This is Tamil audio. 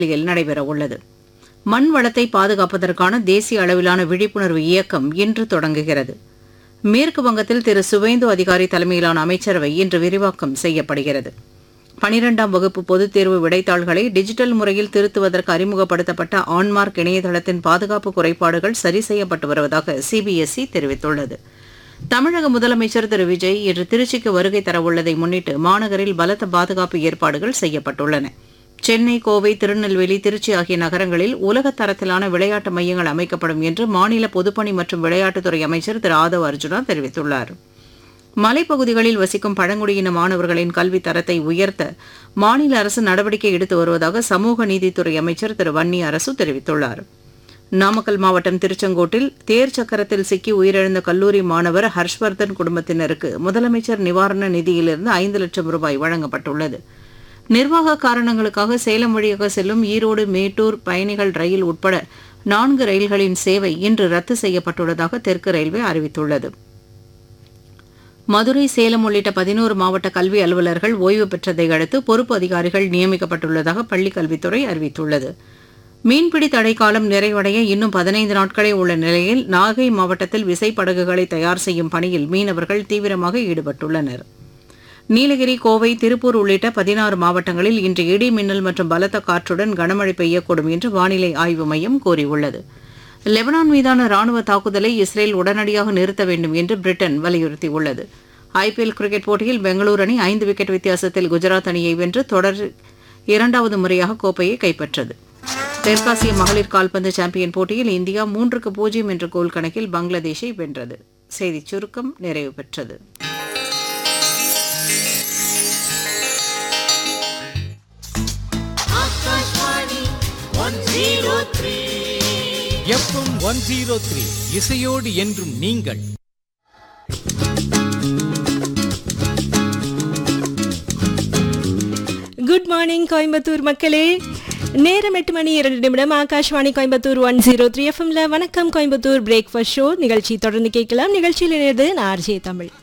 பள்ளியில் நடைபெற உள்ளது மண் வளத்தை பாதுகாப்பதற்கான தேசிய அளவிலான விழிப்புணர்வு இயக்கம் இன்று தொடங்குகிறது மேற்கு வங்கத்தில் திரு சுவேந்து அதிகாரி தலைமையிலான அமைச்சரவை இன்று விரிவாக்கம் செய்யப்படுகிறது பனிரெண்டாம் வகுப்பு பொதுத் தேர்வு விடைத்தாள்களை டிஜிட்டல் முறையில் திருத்துவதற்கு அறிமுகப்படுத்தப்பட்ட ஆன்மார்க் இணையதளத்தின் பாதுகாப்பு குறைபாடுகள் சரி செய்யப்பட்டு வருவதாக சிபிஎஸ்இ தெரிவித்துள்ளது தமிழக முதலமைச்சர் திரு விஜய் இன்று திருச்சிக்கு வருகை தரவுள்ளதை முன்னிட்டு மாநகரில் பலத்த பாதுகாப்பு ஏற்பாடுகள் செய்யப்பட்டுள்ளன சென்னை கோவை திருநெல்வேலி திருச்சி ஆகிய நகரங்களில் உலக தரத்திலான விளையாட்டு மையங்கள் அமைக்கப்படும் என்று மாநில பொதுப்பணி மற்றும் விளையாட்டுத்துறை அமைச்சர் திரு ஆதவ் அர்ஜுனா தெரிவித்துள்ளார் மலைப்பகுதிகளில் வசிக்கும் பழங்குடியின மாணவர்களின் கல்வித் தரத்தை உயர்த்த மாநில அரசு நடவடிக்கை எடுத்து வருவதாக சமூக நீதித்துறை அமைச்சர் திரு வன்னி அரசு தெரிவித்துள்ளார் நாமக்கல் மாவட்டம் திருச்செங்கோட்டில் தேர் சக்கரத்தில் சிக்கி உயிரிழந்த கல்லூரி மாணவர் ஹர்ஷ்வர்தன் குடும்பத்தினருக்கு முதலமைச்சர் நிவாரண நிதியிலிருந்து ஐந்து லட்சம் ரூபாய் வழங்கப்பட்டுள்ளது நிர்வாக காரணங்களுக்காக சேலம் வழியாக செல்லும் ஈரோடு மேட்டூர் பயணிகள் ரயில் உட்பட நான்கு ரயில்களின் சேவை இன்று ரத்து செய்யப்பட்டுள்ளதாக தெற்கு ரயில்வே அறிவித்துள்ளது மதுரை சேலம் உள்ளிட்ட பதினோரு மாவட்ட கல்வி அலுவலர்கள் ஓய்வு பெற்றதை அடுத்து பொறுப்பு அதிகாரிகள் நியமிக்கப்பட்டுள்ளதாக பள்ளிக் கல்வித்துறை அறிவித்துள்ளது மீன்பிடி தடைக்காலம் நிறைவடைய இன்னும் பதினைந்து நாட்களே உள்ள நிலையில் நாகை மாவட்டத்தில் விசைப்படகுகளை தயார் செய்யும் பணியில் மீனவர்கள் தீவிரமாக ஈடுபட்டுள்ளனர் நீலகிரி கோவை திருப்பூர் உள்ளிட்ட பதினாறு மாவட்டங்களில் இன்று இடி மின்னல் மற்றும் பலத்த காற்றுடன் கனமழை பெய்யக்கூடும் என்று வானிலை ஆய்வு மையம் கூறியுள்ளது லெபனான் மீதான ராணுவ தாக்குதலை இஸ்ரேல் உடனடியாக நிறுத்த வேண்டும் என்று பிரிட்டன் வலியுறுத்தியுள்ளது ஐபிஎல் கிரிக்கெட் போட்டியில் பெங்களூரு அணி ஐந்து விக்கெட் வித்தியாசத்தில் குஜராத் அணியை வென்று தொடர் இரண்டாவது முறையாக கோப்பையை கைப்பற்றது தெற்காசிய மகளிர் கால்பந்து சாம்பியன் போட்டியில் இந்தியா மூன்றுக்கு பூஜ்ஜியம் என்ற கோல் கணக்கில் பங்களாதேஷை வென்றது செய்திச் சுருக்கம் நிறைவு பெற்றது Akashvani one zero three FM one zero three இசையோடு என்றும் நீங்கள் குட் மார்னிங் கோயம்புத்தூர் மக்களே நேரம் எட்டு மணி இரண்டு நிமிடம் Akashvani Coimbatore one zero three எஃப்எம்ல வணக்கம் கோயம்புத்தூர் பிரேக்ஃபாஸ்ட் ஷோ நிகழ்ச்சி தொடர்ந்து கேட்கலாம் நிகழ்ச்சியில் இணையது நான் ஆர்ஜே தமிழ்